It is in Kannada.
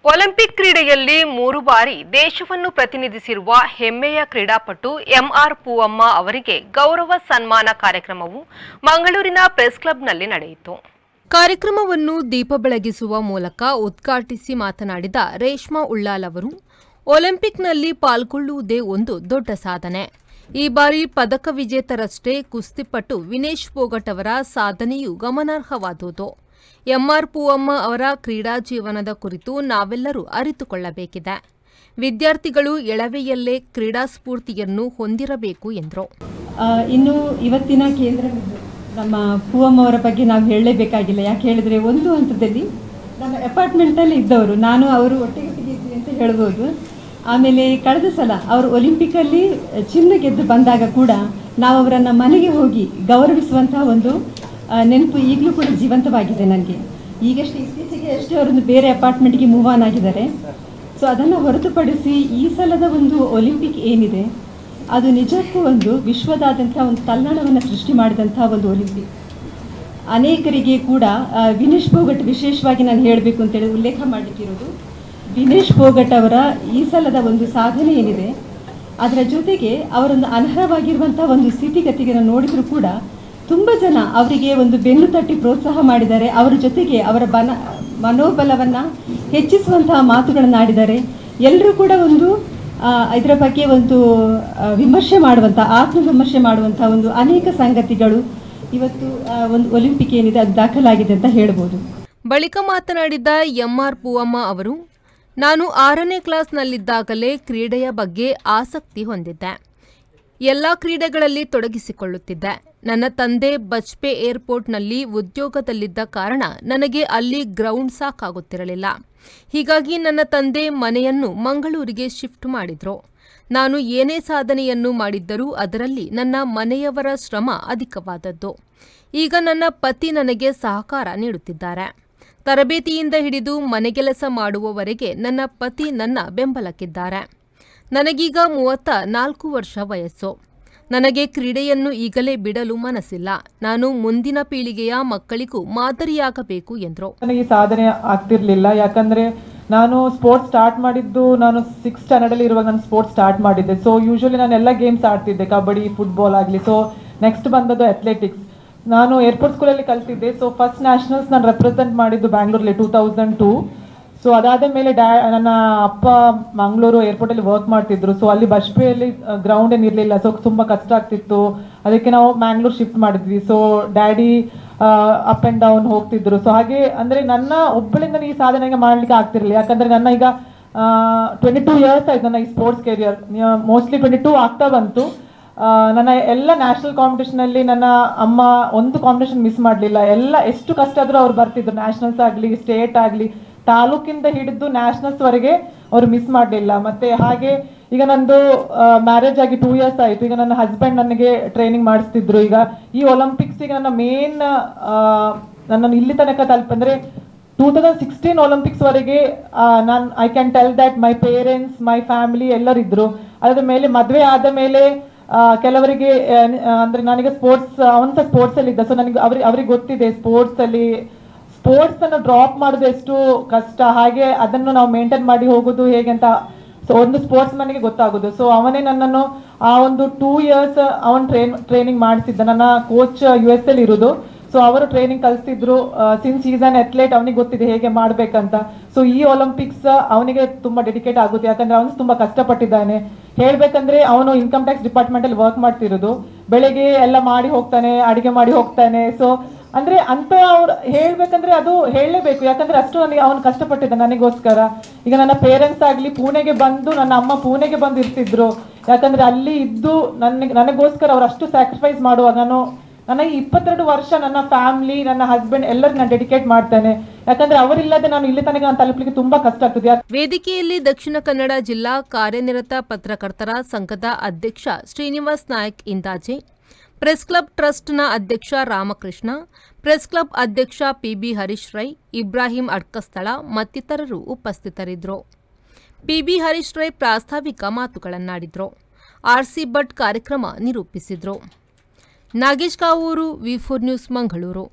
ಒಲಿಂಪಿಕ್ ಕ್ರೀಡೆಯಲ್ಲಿ ಮೂರು ಬಾರಿ ದೇಶವನ್ನು ಪ್ರತಿನಿಧಿಸಿರುವ ಹೆಮ್ಮೆಯ ಕ್ರೀಡಾಪಟು ಎಂಆರ್ ಪೂವಮ್ಮ ಅವರಿಗೆ ಗೌರವ ಸನ್ಮಾನ ಕಾರ್ಯಕ್ರಮವು ಮಂಗಳೂರಿನ ಪ್ರೆಸ್ ಕ್ಲಬ್ನಲ್ಲಿ ನಡೆಯಿತು ಕಾರ್ಯಕ್ರಮವನ್ನು ದೀಪ ಬೆಳಗಿಸುವ ಮೂಲಕ ಉದ್ಘಾಟಿಸಿ ಮಾತನಾಡಿದ ರೇಷ್ಮಾ ಉಳ್ಳಾಲ್ ಅವರು ಒಲಿಂಪಿಕ್ನಲ್ಲಿ ಪಾಲ್ಗೊಳ್ಳುವುದೇ ಒಂದು ದೊಡ್ಡ ಸಾಧನೆ ಈ ಬಾರಿ ಪದಕ ವಿಜೇತರಷ್ಟೇ ಕುಸ್ತಿಪಟು ವಿನೇಶ್ ಫೋಗಟ್ ಅವರ ಸಾಧನೆಯು ಗಮನಾರ್ಹವಾದುದು ಎಂಆರ್ ಪೂವಮ್ಮ ಅವರ ಕ್ರೀಡಾ ಜೀವನದ ಕುರಿತು ನಾವೆಲ್ಲರೂ ಅರಿತುಕೊಳ್ಳಬೇಕಿದೆ ವಿದ್ಯಾರ್ಥಿಗಳು ಎಳವೆಯಲ್ಲೇ ಕ್ರೀಡಾ ಸ್ಫೂರ್ತಿಯನ್ನು ಹೊಂದಿರಬೇಕು ಎಂದರು ಆ, ಇನ್ನು ಇವತ್ತಿನ ಕೇಂದ್ರ ನಮ್ಮ ಪೂವಮ್ಮ ಅವರ ಬಗ್ಗೆ ನಾವು ಹೇಳಲೇಬೇಕಾಗಿಲ್ಲ ಯಾಕೆ ಹೇಳಿದ್ರೆ ಒಂದು ಹಂತದಲ್ಲಿ ನಮ್ಮ ಅಪಾರ್ಟ್ಮೆಂಟಲ್ಲಿ ಇದ್ದವರು ನಾನು ಅವರು ಒಟ್ಟಿಗೆ ಇದ್ವಿ ಅಂತ ಹೇಳ್ಬೋದು ಆಮೇಲೆ ಕಳೆದ ಸಲ ಅವರು ಒಲಿಂಪಿಕಲ್ಲಿ ಚಿನ್ನ ಗೆದ್ದು ಬಂದಾಗ ಕೂಡ ನಾವು ಅವರನ್ನು ಮನೆಗೆ ಹೋಗಿ ಗೌರವಿಸುವಂತಹ ಒಂದು ಆ, ನೆನಪು ಈಗಲೂ ಕೂಡ ಜೀವಂತವಾಗಿದೆ ನನಗೆ ಈಗಷ್ಟೇ ಇತ್ತೀಚೆಗೆ ಅಷ್ಟೇ ಅವರೊಂದು ಬೇರೆ ಅಪಾರ್ಟ್ಮೆಂಟ್ಗೆ ಮೂವ್ ಆನ್ ಆಗಿದ್ದಾರೆ ಸೊ ಅದನ್ನು ಹೊರತುಪಡಿಸಿ ಈ ಸಲದ ಒಂದು ಒಲಿಂಪಿಕ್ ಏನಿದೆ ಅದು ನಿಜಕ್ಕೂ ಒಂದು ವಿಶ್ವದಾದ್ಯಂತ ಒಂದು ತಲ್ಲಣವನ್ನು ಸೃಷ್ಟಿ ಮಾಡಿದಂಥ ಒಂದು ಒಲಿಂಪಿಕ್ ಅನೇಕರಿಗೆ ಕೂಡ ಆ, ವಿನೇಶ್ ಫೋಗಟ್ ವಿಶೇಷವಾಗಿ ನಾನು ಹೇಳಬೇಕು ಅಂತೇಳಿ ಉಲ್ಲೇಖ ಮಾಡಲಿಕ್ಕಿರೋದು ವಿನೇಶ್ ಫೋಗಟ್ ಅವರ ಈ ಸಲದ ಒಂದು ಸಾಧನೆ ಏನಿದೆ ಅದರ ಜೊತೆಗೆ ಅವರೊಂದು ಅನರ್ಹವಾಗಿರುವಂಥ ಒಂದು ಸ್ಥಿತಿಗತಿಗಳನ್ನು ನೋಡಿದರೂ ಕೂಡ ತುಂಬ ಜನ ಅವರಿಗೆ ಒಂದು ಬೆನ್ನು ತಟ್ಟಿ ಪ್ರೋತ್ಸಾಹ ಮಾಡಿದ್ದಾರೆ ಅವರ ಜೊತೆಗೆ ಅವರ ಬನ ಮನೋಬಲವನ್ನು ಹೆಚ್ಚಿಸುವಂತಹ ಮಾತುಗಳನ್ನು ಆಡಿದ್ದಾರೆ ಎಲ್ಲರೂ ಕೂಡ ಒಂದು ಆ, ಇದರ ಬಗ್ಗೆ ಒಂದು ಆ, ವಿಮರ್ಶೆ ಮಾಡುವಂಥ ಆತ್ಮವಿಮರ್ಶೆ ಮಾಡುವಂಥ ಒಂದು ಅನೇಕ ಸಂಗತಿಗಳು ಇವತ್ತು ಆ, ಒಂದು ಒಲಿಂಪಿಕ್ ಏನಿದೆ ಅದು ದಾಖಲಾಗಿದೆ ಅಂತ ಹೇಳ್ಬೋದು ಬಳಿಕ ಮಾತನಾಡಿದ ಎಂಆರ್ ಪೂವಮ್ಮ ಅವರು ನಾನು ಆರನೇ ಕ್ಲಾಸ್ನಲ್ಲಿದ್ದಾಗಲೇ ಕ್ರೀಡೆಯ ಬಗ್ಗೆ ಆಸಕ್ತಿ ಹೊಂದಿದ್ದೆ ಎಲ್ಲ ಕ್ರೀಡೆಗಳಲ್ಲಿ ತೊಡಗಿಸಿಕೊಳ್ಳುತ್ತಿದ್ದೆ ನನ್ನ ತಂದೆ ಬಜ್ಪೆ ಏರ್ಪೋರ್ಟ್ನಲ್ಲಿ ಉದ್ಯೋಗದಲ್ಲಿದ್ದ ಕಾರಣ ನನಗೆ ಅಲ್ಲಿ ಗ್ರೌಂಡ್ ಸಾಕಾಗುತ್ತಿರಲಿಲ್ಲ ಹೀಗಾಗಿ ನನ್ನ ತಂದೆ ಮನೆಯನ್ನು ಮಂಗಳೂರಿಗೆ ಶಿಫ್ಟ್ ಮಾಡಿದ್ರು ನಾನು ಏನೇ ಸಾಧನೆಯನ್ನು ಮಾಡಿದ್ದರೂ ಅದರಲ್ಲಿ ನನ್ನ ಮನೆಯವರ ಶ್ರಮ ಅಧಿಕವಾದದ್ದು ಈಗ ನನ್ನ ಪತಿ ನನಗೆ ಸಹಕಾರ ನೀಡುತ್ತಿದ್ದಾರೆ ತರಬೇತಿಯಿಂದ ಹಿಡಿದು ಮನೆಗೆಲಸ ಮಾಡುವವರೆಗೆ ನನ್ನ ಪತಿ ನನ್ನ ಬೆಂಬಲಕ್ಕಿದ್ದಾರೆ ನನಗೀಗ ಮೂವತ್ತ ನಾಲ್ಕು ವರ್ಷ ವಯಸ್ಸು ನನಗೆ ಕ್ರೀಡೆಯನ್ನು ಈಗಲೇ ಬಿಡಲು ಮನಸ್ಸಿಲ್ಲ ನಾನು ಮುಂದಿನ ಪೀಳಿಗೆಯ ಮಕ್ಕಳಿಗೂ ಮಾದರಿಯಾಗಬೇಕು ಎಂದರು ನನಗೆ ಈ ಸಾಧನೆ ಆಗ್ತಿರ್ಲಿಲ್ಲ ಯಾಕಂದ್ರೆ ನಾನು ಸ್ಪೋರ್ಟ್ಸ್ ಸ್ಟಾರ್ಟ್ ಮಾಡಿದ್ದು ನಾನು ಸಿಕ್ಸ್ ಸ್ಟ್ಯಾಂಡರ್ಡ್ ಅಲ್ಲಿ ಇರುವಾಗ ನಾನು ಸ್ಪೋರ್ಟ್ಸ್ ಸ್ಟಾರ್ಟ್ ಮಾಡಿದ್ದೆ ಸೊ ಯೂಶಲಿ ನಾನು ಎಲ್ಲ ಗೇಮ್ಸ್ ಆಡ್ತಿದ್ದೆ ಕಬಡ್ಡಿ ಫುಟ್ಬಾಲ್ ಆಗಲಿ ಸೊ ನೆಕ್ಸ್ಟ್ ಬಂದದ್ದು ಅಥ್ಲೆಟಿಕ್ಸ್ ನಾನು ಏರ್ಪೋರ್ಟ್ ಸ್ಕೂಲಲ್ಲಿ ಕಲ್ತಿದ್ದೆ ಸೊ ಫಸ್ಟ್ ನ್ಯಾಷನಲ್ಸ್ ನಾನು ರೆಪ್ರೆಸೆಂಟ್ ಮಾಡಿದ್ದು ಬ್ಯಾಂಗ್ಳೂರಲ್ಲಿ ಟೂ ತೌಸಂಡ್ ಟೂ ಸೊ ಅದಾದ ಮೇಲೆ ಡ್ಯಾ ನನ್ನ ಅಪ್ಪ ಮಂಗಳೂರು ಏರ್ಪೋರ್ಟಲ್ಲಿ ವರ್ಕ್ ಮಾಡ್ತಿದ್ರು ಸೊ ಅಲ್ಲಿ ಬಸ್ಪೆಯಲ್ಲಿ ಗ್ರೌಂಡ್ ಏನು ಇರಲಿಲ್ಲ ಸೊ ತುಂಬ ಕಷ್ಟ ಆಗ್ತಿತ್ತು ಅದಕ್ಕೆ ನಾವು ಮ್ಯಾಂಗ್ಳೂರ್ ಶಿಫ್ಟ್ ಮಾಡಿದ್ವಿ so daddy up and down ಹೋಗ್ತಿದ್ರು ಸೊ ಹಾಗೆ ಅಂದರೆ ನನ್ನ ಒಬ್ಬಳಿಂದ ಈ ಸಾಧನೆಗೆ ಮಾಡಲಿಕ್ಕೆ ಆಗ್ತಿರಲಿಲ್ಲ ಯಾಕಂದರೆ ನನ್ನ ಈಗ ಟ್ವೆಂಟಿ ಟೂ ಇಯರ್ಸ್ ಆಯ್ತು ನನ್ನ ಈ sports career mostly twenty two ಆಗ್ತಾ ಬಂತು ಆ, ನನ್ನ ಎಲ್ಲ ನ್ಯಾಷನಲ್ ಕಾಂಪಿಟೇಷನಲ್ಲಿ ನನ್ನ ಅಮ್ಮ ಒಂದು ಕಾಂಪಿಟೇಷನ್ ಮಿಸ್ ಮಾಡಲಿಲ್ಲ ಎಲ್ಲ ಎಷ್ಟು ಕಷ್ಟ ಆದರೂ ಅವ್ರು ಬರ್ತಿದ್ರು ನ್ಯಾಷನಲ್ಸ್ ಆಗಲಿ ಸ್ಟೇಟ್ ಆಗಲಿ ತಾಲೂಕಿಂದ ಹಿಡಿದು ನ್ಯಾಷನಲ್ಸ್ವರೆಗೆ ಅವರು ಮಿಸ್ ಮಾಡಲಿಲ್ಲ ಮತ್ತೆ ಹಾಗೆ ಈಗ ನಂದು ಮ್ಯಾರೇಜ್ ಆಗಿ ಟೂ ಇಯರ್ಸ್ ಆಯಿತು ಈಗ ನನ್ನ ಹಸ್ಬೆಂಡ್ ನನಗೆ ಟ್ರೈನಿಂಗ್ ಮಾಡಿಸ್ತಿದ್ರು ಈಗ ಈ ಒಲಿಂಪಿಕ್ಸಿಗೆ ನನ್ನ ಮೇನ್ ನನ್ನನ್ನು ಇಲ್ಲಿ ತನಕ ತಲುಪ ಅಂದರೆ ಟೂ ತೌಸಂಡ್ ಸಿಕ್ಸ್ಟೀನ್ ಒಲಿಂಪಿಕ್ಸ್ವರೆಗೆ ನಾನು I can tell that my parents my family ಎಲ್ಲರಿದ್ರು ಅದಾದ ಮೇಲೆ ಮದುವೆ ಆದ ಮೇಲೆ ಆ, ಕೆಲವರಿಗೆ ಆ, ಆ, ಅಂದ್ರೆ ನನಗೆ ಸ್ಪೋರ್ಟ್ಸ್ ಅವನ್ ಸಹ ಸ್ಪೋರ್ಟ್ಸ್ ಅಲ್ಲಿ ಇದ್ದ ಸೊ ನನಗೆ ಅವ್ರಿಗೆ ಅವ್ರಿಗೆ ಗೊತ್ತಿದೆ ಸ್ಪೋರ್ಟ್ಸ್ ಅಲ್ಲಿ ಸ್ಪೋರ್ಟ್ಸ್ ಅನ್ನು ಡ್ರಾಪ್ ಮಾಡೋದು ಎಷ್ಟು ಕಷ್ಟ ಹಾಗೆ ಅದನ್ನು ನಾವು ಮೇಂಟೈನ್ ಮಾಡಿ ಹೋಗೋದು ಹೇಗೆ ಅಂತ ಸೊ ಒಂದು ಸ್ಪೋರ್ಟ್ಸ್ ಮನೆಗೆ ಗೊತ್ತಾಗೋದು ಸೊ ಅವನೇ ನನ್ನನ್ನು ಆ ಒಂದು ಟೂ ಇಯರ್ಸ್ ಅವನ್ ಟ್ರೈನ್ ಟ್ರೈನಿಂಗ್ ಮಾಡಿಸಿದ್ದ ನನ್ನ ಕೋಚ್ ಯು ಎಸ್ ಅಲ್ಲಿ ಇರೋದು ಸೊ ಅವರು ಟ್ರೈನಿಂಗ್ ಕಲಿಸ್ತಿದ್ರು ಸಿನ್ಸ್ ಈಸ್ ಅನ್ ಅಥ್ಲೇಟ್ ಅವನಿಗೆ ಗೊತ್ತಿದೆ ಹೇಗೆ ಮಾಡ್ಬೇಕಂತ ಸೊ ಈ ಒಲಿಂಪಿಕ್ಸ್ ಅವನಿಗೆ ತುಂಬಾ ಡೆಡಿಕೇಟ್ ಆಗುತ್ತೆ ಯಾಕಂದ್ರೆ ಅವನು ತುಂಬಾ ಕಷ್ಟಪಟ್ಟಿದ್ದಾನೆ ಹೇಳ್ಬೇಕಂದ್ರೆ ಅವನು ಇನ್ಕಮ್ ಟ್ಯಾಕ್ಸ್ ಡಿಪಾರ್ಟ್ಮೆಂಟ್ ಅಲ್ಲಿ ವರ್ಕ್ ಮಾಡ್ತಿರೋದು ಬೆಳಿಗ್ಗೆ ಎಲ್ಲ ಮಾಡಿ ಹೋಗ್ತಾನೆ ಅಡಿಗೆ ಮಾಡಿ ಹೋಗ್ತಾನೆ ಸೊ ಅಂದ್ರೆ ಅಂತ ಅವ್ರು ಹೇಳ್ಬೇಕಂದ್ರೆ ಅದು ಹೇಳಲೇಬೇಕು ಯಾಕಂದ್ರೆ ಅಷ್ಟು ನನಗೆ ಅವನು ಕಷ್ಟಪಟ್ಟಿದ್ದ ನನಗೋಸ್ಕರ ಈಗ ನನ್ನ ಪೇರೆಂಟ್ಸ್ ಆಗ್ಲಿ ಪುಣೆಗೆ ಬಂದು ನನ್ನ ಅಮ್ಮ ಪುಣೆಗೆ ಬಂದು ಇರ್ತಿದ್ರು ಯಾಕಂದ್ರೆ ಅಲ್ಲಿ ಇದ್ದು ನನಗೆ ನನಗೋಸ್ಕರ ಅವ್ರು ಅಷ್ಟು ಸ್ಯಾಕ್ರಿಫೈಸ್ ಮಾಡುವಾಗ ನಾನು ನನಗೆ ಇಪ್ಪತ್ತೆರಡು ವರ್ಷ ನನ್ನ ಫ್ಯಾಮಿಲಿ ನನ್ನ ಹಸ್ಬೆಂಡ್ ಎಲ್ಲರಿಗೂ ನಾನು ಡೆಡಿಕೇಟ್ ಮಾಡ್ತೇನೆ ಯಾಕಂದ್ರೆ ಅವರಿಲ್ಲದೆ ನಾನು ಇಲ್ಲಿ ತನಕ ನಾನು ತಲುಪಲಿಕ್ಕೆ ತುಂಬಾ ಕಷ್ಟ ಆಗ್ತದೆ ಯಾಕ್- ವೇದಿಕೆಯಲ್ಲಿ ದಕ್ಷಿಣ ಕನ್ನಡ ಜಿಲ್ಲಾ ಕಾರ್ಯನಿರತ ಪತ್ರಕರ್ತರ ಸಂಘದ ಅಧ್ಯಕ್ಷ ಶ್ರೀನಿವಾಸ್ ನಾಯಕ್ ಇಂದಾಜೆ ಪ್ರೆಸ್ ಕ್ಲಬ್ ಟ್ರಸ್ಟ್ನ ಅಧ್ಯಕ್ಷ ರಾಮಕೃಷ್ಣ ಪ್ರೆಸ್ ಕ್ಲಬ್ ಅಧ್ಯಕ್ಷ ಪಿಬಿ ಹರೀಶ್ ರೈ ಇಬ್ರಾಹಿಂ ಅಡ್ಕಸ್ಥಳ ಮತ್ತಿತರರು ಉಪಸ್ಥಿತರಿದ್ದರು ಪಿಬಿ ಹರೀಶ್ ರೈ ಪ್ರಾಸ್ತಾವಿಕ ಮಾತುಗಳನ್ನಾಡಿದ್ರು ಆರ್ಸಿ ಭಟ್ ಕಾರ್ಯಕ್ರಮ ನಿರೂಪಿಸಿದ್ರು Nagesh Kavoor V four news Mangaluru